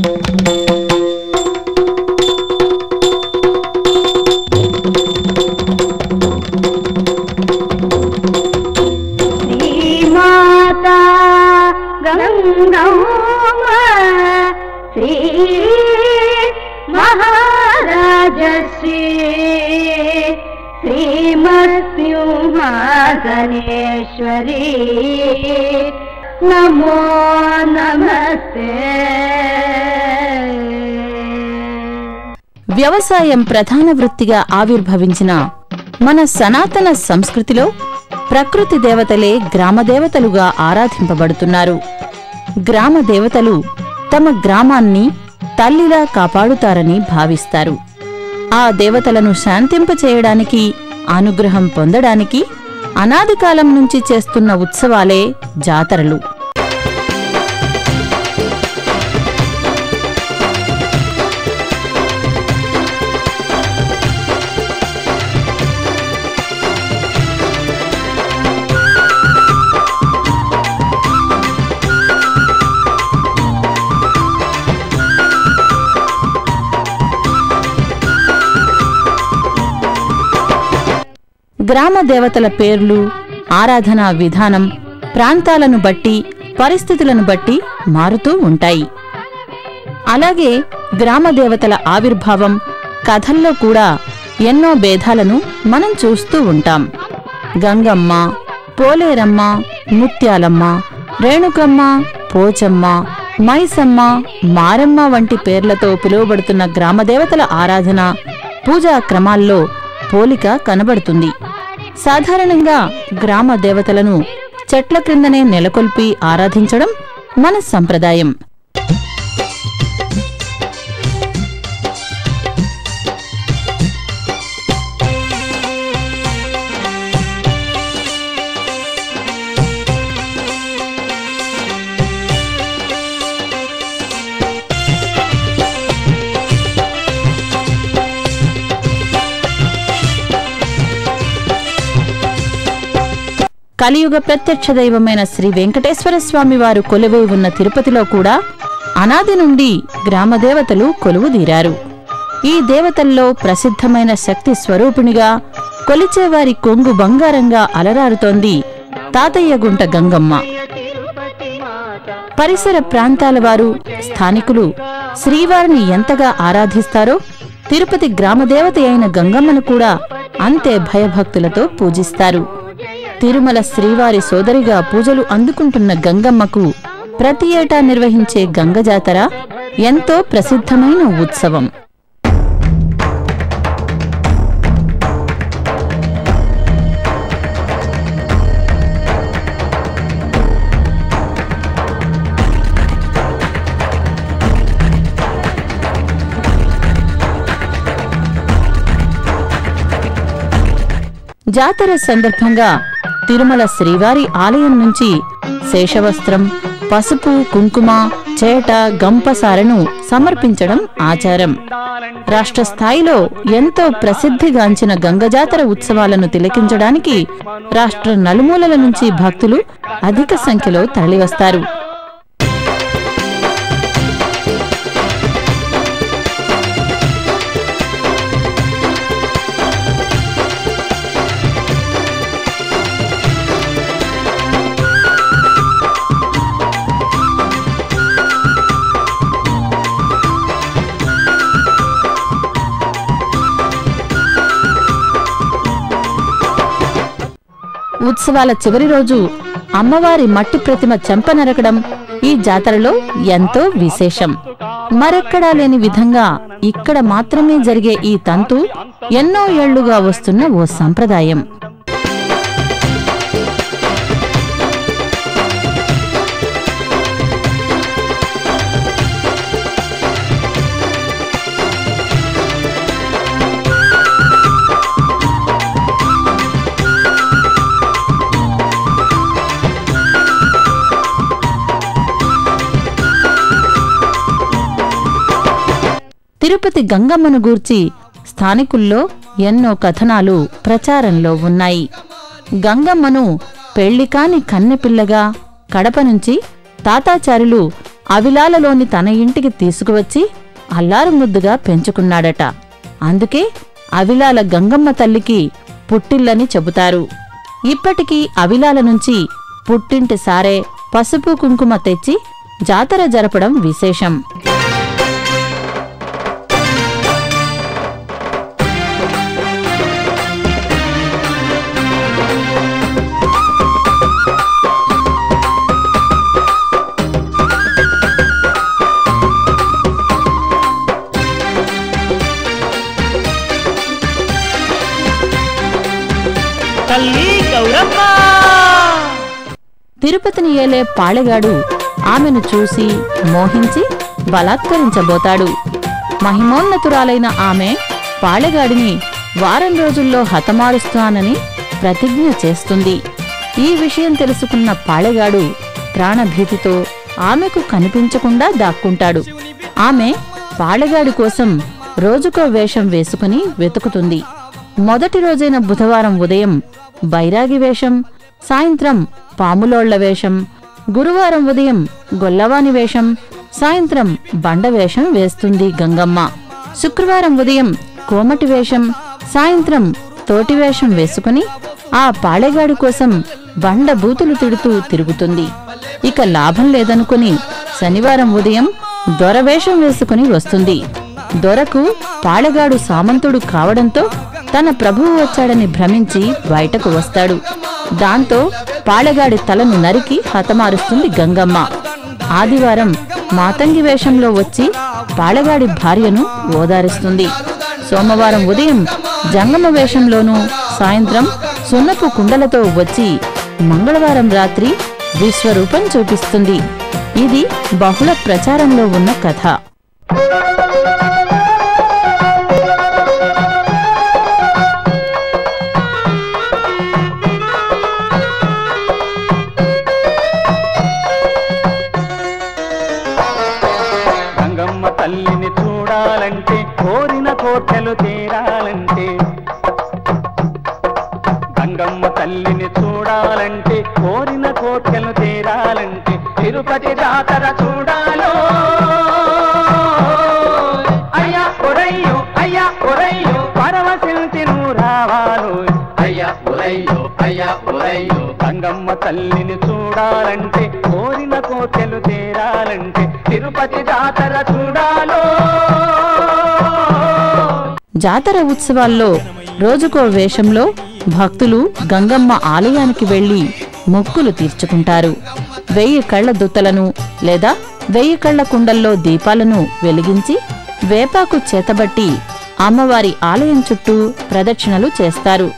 శ్రీమాతా గంగమ్మ శ్రీ మహారాజశ్రీ శ్రీమత్సింహాసనేశ్వరీ నమో నమస్తే వ్యవసాయం ప్రధాన వృత్తిగా ఆవిర్భవించిన మన సనాతన సంస్కృతిలో ప్రకృతి దేవతలే గ్రామదేవతలుగా ఆరాధింపబడుతున్నారు గ్రామ దేవతలు తమ గ్రామాన్ని తల్లిలా కాపాడుతారని భావిస్తారు ఆ దేవతలను శాంతింపచేయడానికి అనుగ్రహం పొందడానికి అనాది కాలం నుంచి చేస్తున్న ఉత్సవాలే జాతరలు గ్రామ దేవతల పేర్లు ఆరాధనా విధానం ప్రాంతాలను బట్టి పరిస్థితులను బట్టి మారుతూ ఉంటాయి అలాగే గ్రామ దేవతల ఆవిర్భావం కథల్లో కూడా ఎన్నో భేదాలను మనం చూస్తూ ఉంటాం గంగమ్మ పోలేరమ్మ ముత్యాలమ్మ రేణుకమ్మ పోచమ్మ మైసమ్మ మారమ్మ వంటి పేర్లతో పిలువబడుతున్న గ్రామదేవతల ఆరాధన పూజా క్రమాల్లో పోలిక కనబడుతుంది సాధారణంగా గ్రామ దేవతలను చెట్ల క్రిందనే నెలకొల్పి ఆరాధించడం మన సంప్రదాయం కలియుగ ప్రత్యక్ష దైవమైన శ్రీ వెంకటేశ్వర స్వామి వారు కొలువై ఉన్న తిరుపతిలో కూడా అనాది నుండి గ్రామదేవతలు కొలువుదీరారు ఈ దేవతల్లో ప్రసిద్ధమైన శక్తి స్వరూపిణిగా కొలిచేవారి కొంగు బంగారంగా అలరారుతోంది తాతయ్యగుంట గంగమ్మ పరిసర ప్రాంతాల వారు స్థానికులు శ్రీవారిని ఎంతగా ఆరాధిస్తారో తిరుపతి గ్రామదేవత అయిన గంగమ్మను కూడా అంతే భయభక్తులతో పూజిస్తారు తిరుమల శ్రీవారి సోదరిగా పూజలు అందుకుంటున్న గంగమ్మకు ప్రతి ఏటా నిర్వహించే గంగ జాతర ఎంతో ప్రసిద్ధమైన ఉత్సవం జాతర సందర్భంగా తిరుమల శ్రీవారి ఆలయం నుంచి శేషవస్త్రం పసుపు కుంకుమ చేట గంపసారను సమర్పించడం ఆచారం రాష్ట్ర స్థాయిలో ఎంతో ప్రసిద్ధిగాంచిన గంగజాతర ఉత్సవాలను తిలకించడానికి రాష్ట్ర నలుమూలల నుంచి భక్తులు అధిక సంఖ్యలో తరలివస్తారు ఉత్సవాల చివరి రోజు అమ్మవారి మట్టి ప్రతిమ చెంప నరకడం ఈ జాతరలో ఎంతో విశేషం మరెక్కడా లేని విధంగా ఇక్కడ మాత్రమే జరిగే ఈ తంతు ఎన్నో ఏళ్లుగా వస్తున్న ఓ సంప్రదాయం తిరుపతి గంగమ్మను గూర్చి స్థానికుల్లో ఎన్నో కథనాలు ప్రచారంలో ఉన్నాయి గంగమ్మను పెళ్లికాని కన్నెపిల్లగా కడప నుంచి తాతాచారులు అవిలాలలోని తన ఇంటికి తీసుకువచ్చి అల్లారు ముద్దుగా పెంచుకున్నాడట అందుకే అవిలాల గంగమ్మ తల్లికి పుట్టిల్లని చెబుతారు ఇప్పటికీ అవిలాల నుంచి పుట్టింటి సారే పసుపు కుంకుమ తెచ్చి జాతర జరపడం విశేషం తల్లి గౌరమ్మ తిరుపతిని ఏలే పాళెగాడు ఆమెను చూసి మోహించి బలాత్కరించబోతాడు మహిమోన్నతురాలైన ఆమె పాళెగాడిని వారం రోజుల్లో హతమారుస్తానని ప్రతిజ్ఞ చేస్తుంది ఈ విషయం తెలుసుకున్న పాళెగాడు ప్రాణభీతితో ఆమెకు కనిపించకుండా దాక్కుంటాడు ఆమె పాళెగాడి కోసం రోజుకో వేషం వేసుకుని వెతుకుతుంది మొదటి రోజైన బుధవారం ఉదయం బైరాగి వేషం సాయంత్రం పాములోళ్ల వేషం గురువారం ఉదయం గొల్లవాని వేషం సాయంత్రం బండ వేషం వేస్తుంది గంగమ్మ శుక్రవారం ఉదయం కోమటి వేషం సాయంత్రం తోటి వేషం వేసుకుని ఆ పాళెగాడి కోసం బండ బూతులు తిడుతూ తిరుగుతుంది ఇక లాభం లేదనుకుని శనివారం ఉదయం దొరవేషం వేసుకుని వస్తుంది దొరకు పాళెగాడు సామంతుడు కావడంతో తన ప్రభువు వచ్చాడని భ్రమించి బయటకు వస్తాడు దాంతో పాళెగాడి తలను నరికి హతమారుస్తుంది గంగమ్మ ఆదివారం మాతంగి వేషంలో వచ్చి పాళెగాడి భార్యను ఓదారుస్తుంది సోమవారం ఉదయం జంగమ వేషంలోనూ సాయంత్రం సున్నపు కుండలతో వచ్చి మంగళవారం రాత్రి విశ్వరూపం చూపిస్తుంది ఇది బహుళ ప్రచారంలో ఉన్న కథ గంగమ్మ తల్లిని చూడాలంటే కోరిన కోర్కెలు తీరాలంటే గంగమ్మ తల్లిని చూడాలంటే కోరిన కోర్కెలు తీరాలంటే తిరుపతి జాతర చూడాలో అయ్యా ఒరయ్యో అయ్యా ఒరయ్యో పరవశించి నువ్వు రావాలో అయ్యా ఒరయ్యో అయ్యా ఒరయ్యో గంగమ్మ తల్లిని చూడాలంటే కోరిన కోర్కెలు తీరాలంటే తిరుపతి జాతర చూడాలో జాతర ఉత్సవాల్లో రోజుకో వేషంలో భక్తులు గంగమ్మ ఆలయానికి వెళ్లి మొక్కులు తీర్చుకుంటారు వెయ్యి కళ్ల దుత్తలను లేదా వెయ్యి కళ్ల కుండల్లో దీపాలను వెలిగించి వేపాకు చేతబట్టి అమ్మవారి ఆలయం చుట్టూ ప్రదక్షిణలు చేస్తారు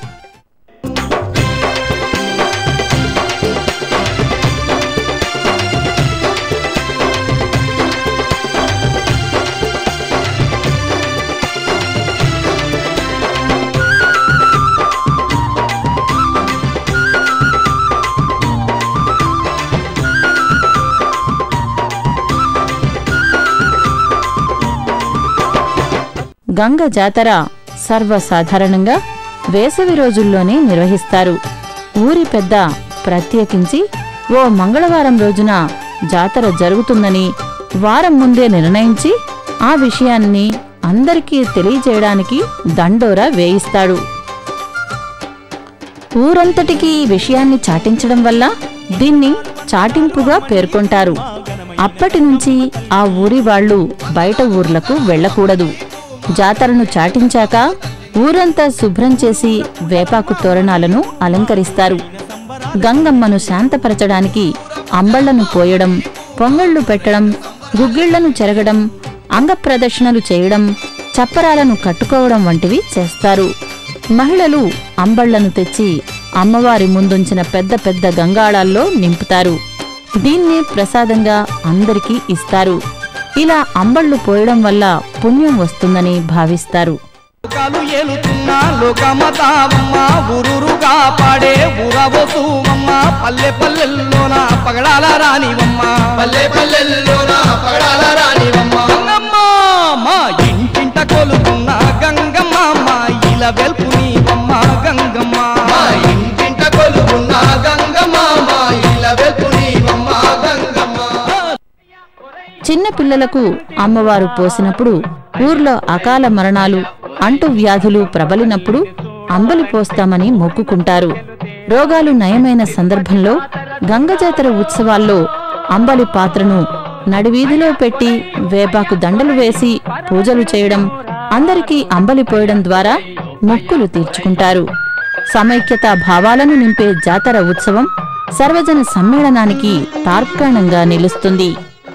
గంగ జాతర సర్వసాధారణంగా వేసవి రోజుల్లోనే నిర్వహిస్తారు ఊరి పెద్ద ప్రత్యేకించి ఓ మంగళవారం రోజున జాతర జరుగుతుందని వారం ముందే నిర్ణయించి ఆ విషయాన్ని అందరికీ తెలియజేయడానికి దండోరా వేయిస్తాడు ఊరంతటికీ ఈ విషయాన్ని చాటించడం వల్ల దీన్ని చాటింపుగా పేర్కొంటారు అప్పటి నుంచి ఆ ఊరి వాళ్ళు బయట ఊర్లకు వెళ్ళకూడదు జాతరను చాటించాక ఊరంతా శుభ్రం చేసి వేపాకు తోరణాలను అలంకరిస్తారు గంగమ్మను శాంతపరచడానికి అంబళ్లను పోయడం పొంగళ్ళు పెట్టడం గుగ్గిళ్లను చెరగడం అంగప్రదర్శనలు చేయడం చప్పరాలను కట్టుకోవడం వంటివి చేస్తారు మహిళలు అంబళ్లను తెచ్చి అమ్మవారి ముందుంచిన పెద్ద పెద్ద గంగాళాల్లో నింపుతారు దీన్నే ప్రసాదంగా అందరికీ ఇస్తారు ఇలా అంబళ్ళు పోయడం వల్ల పుణ్యం వస్తుందని భావిస్తారు లోకాలు ఏలుతున్న లోకమతావమ్మ ఊరురుగా పాడే ఊరవసూమమ్మ పల్లె పల్లెల్లోన పగడాల రానివమ్మ పల్లె పల్లెల్లోన పగడాల రానివమ్మ గంగమ్మ మా ఇంటింట కొలుతున్న గంగమ్మ మా ఇల వెల్పు నీవమ్మ గంగమ్మ మా ఇంటింట కొలుతున్న గంగమ్మ మా ఇల వెల్పు నీవమ్మ గంగమ్మ చిన్న పిల్లలకు అమ్మవారు పోసినప్పుడు ఊర్లో అకాల మరణాలు అంటు వ్యాధులు ప్రబలినప్పుడు అంబలి పోస్తామని మొక్కుకుంటారు రోగాలు నయమైన సందర్భంలో గంగజాతర ఉత్సవాల్లో అంబలి పాత్రను నడివీధిలో పెట్టి వేపాకు దండలు వేసి పూజలు చేయడం అందరికీ అంబలి పోయడం ద్వారా మొక్కులు తీర్చుకుంటారు సమైక్యత భావాలను నింపే జాతర ఉత్సవం సర్వజన సమ్మేళనానికి తార్కాణంగా నిలుస్తుంది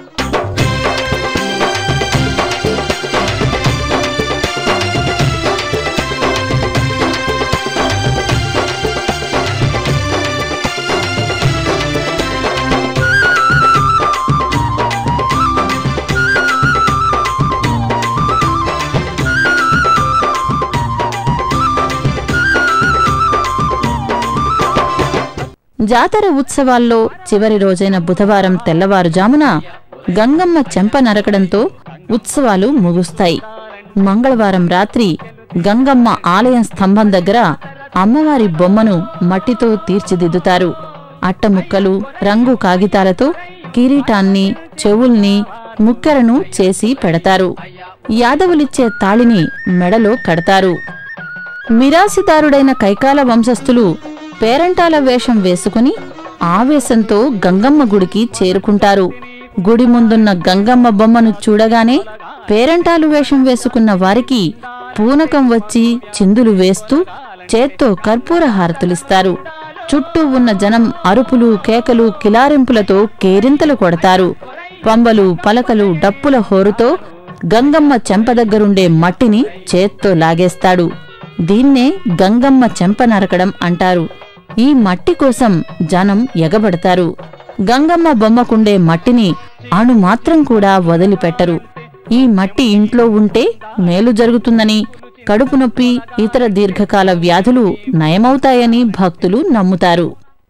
జాతర ఉత్సవాల్లో చివరి రోజైన బుధవారం తెల్లవారుజామున గంగమ్మ చెంప నరకడంతో ఉత్సవాలు ముగుస్తాయి మంగళవారం రాత్రి గంగమ్మ ఆలయం స్తంభం దగ్గర అమ్మవారి బొమ్మను మట్టితో తీర్చిదిద్దుతారు అట్టముక్కలు రంగు కాగితాలతో కిరీటాన్ని చెవుల్ని ముక్కెరను చేసి పెడతారు యాదవులిచ్చే తాళిని మెడలో కడతారు మిరాసిదారుడైన కైకాల వంశస్థులు పేరంటాల వేషం వేసుకుని ఆవేశంతో గంగమ్మ గుడికి చేరుకుంటారు గుడి ముందున్న గంగమ్మ బొమ్మను చూడగానే పేరంటాలు వేషం వేసుకున్న వారికి పూనకం వచ్చి చిందులు వేస్తూ చేత్తో కర్పూర హారతులిస్తారు చుట్టూ ఉన్న జనం అరుపులు కేకలు కిలారింపులతో కేరింతలు కొడతారు పంబలు పలకలు డప్పుల హోరుతో గంగమ్మ చెంప దగ్గరుండే మట్టిని చేత్తో లాగేస్తాడు దీన్నే గంగమ్మ చెంప నరకడం అంటారు ఈ మట్టి కోసం జనం ఎగబడతారు గంగమ్మ బొమ్మకుండే మట్టిని అణు మాత్రం కూడా వదిలిపెట్టరు ఈ మట్టి ఇంట్లో ఉంటే మేలు జరుగుతుందని కడుపు నొప్పి ఇతర దీర్ఘకాల వ్యాధులు నయమవుతాయని భక్తులు నమ్ముతారు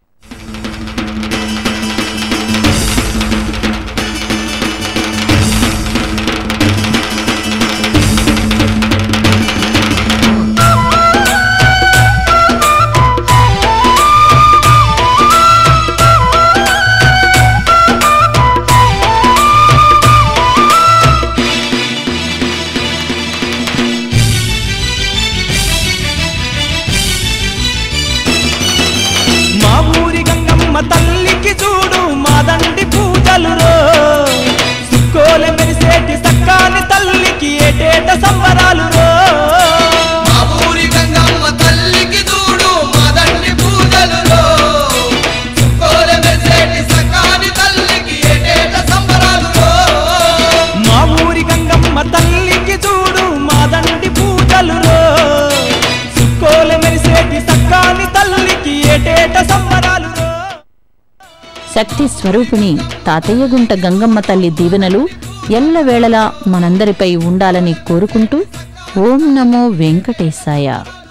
మా ఊరి గంగమ్మ తల్లికి చూడు మా దండి పూజలు రో సుక్కోల మెరిసేటి సక్కాని తల్లికి ఏటేట సంబరాలు రో మా ఊరి గంగమ్మ తల్లికి చూడు మదండి పూజలులో చుక్కోల మెసేటి సకాని తల్లికి ఏటేట సంబరాలులో మా ఊరి గంగమ్మ తల్లికి చూడు మా దండి పూజలు రో సుక్కోల మెరిసేటి సక్కాని తల్లికి ఏటేట సంబరాలు రో శక్తి స్వరూపిణి తాతయ్యగుంట గంగమ్మ తల్లి దీవెనలు ఎల్లవేళలా మనందరిపై ఉండాలని కోరుకుంటూ ఓం నమో వెంకటేశాయ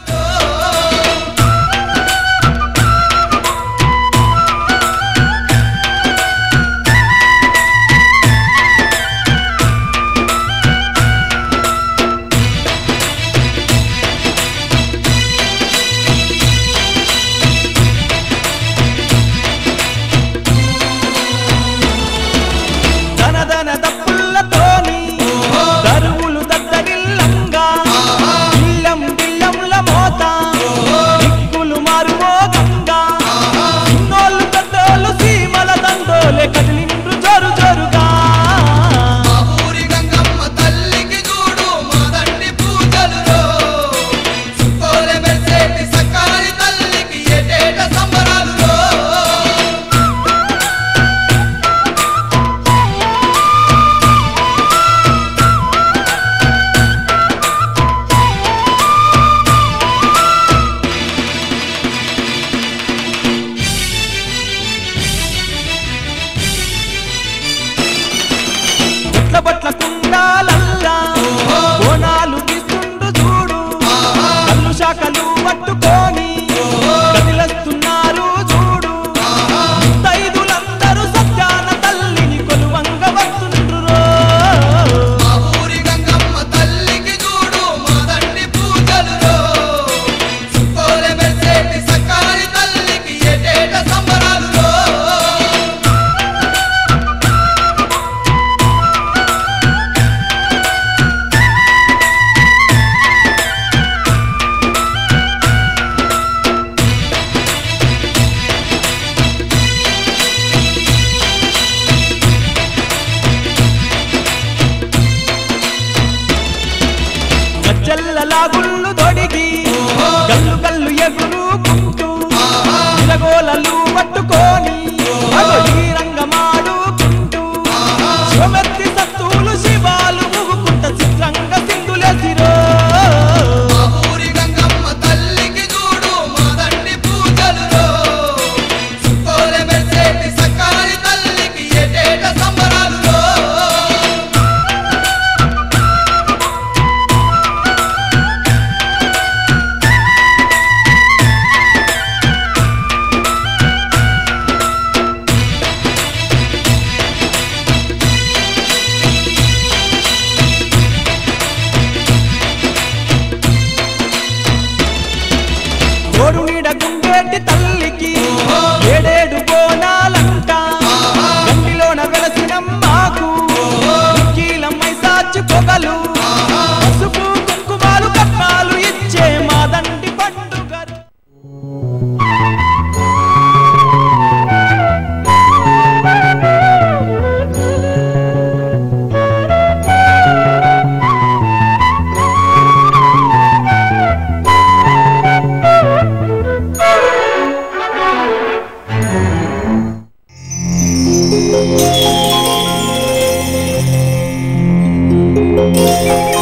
ధన ధన దప్పులతోని దరువులు దద్దరిల్లంగా ఇల్లం బిల్లంల గుండెలాగుళ్ళు దొడిగి గల్లు గల్లు ఎగురుకుంటూ ఇరగోలలు పట్టుకొని అగో ఈ రంగమాడుకుంటూ శివమెత్తి సత్తులు శివాలు ఊగుకుంట చిత్రంగా సింధులేసిరో మా ఊరి గంగమ్మ తల్లికి చూడు మా దండి పూజలులో చుక్కోలే మెరిసేటి సక్కాని తల్లికి ఏటేట సంబరాలులో తోడు నీడ గుండేటి తల్లికి ఏడేడు బోనాలంట గండిలోన వెలసిన మాకు కీలమ్మై సాచి పొగలు పసుపు కుంకుమాలు కప్పాలు ఇచ్చే మా దండి పండుగరు ఆ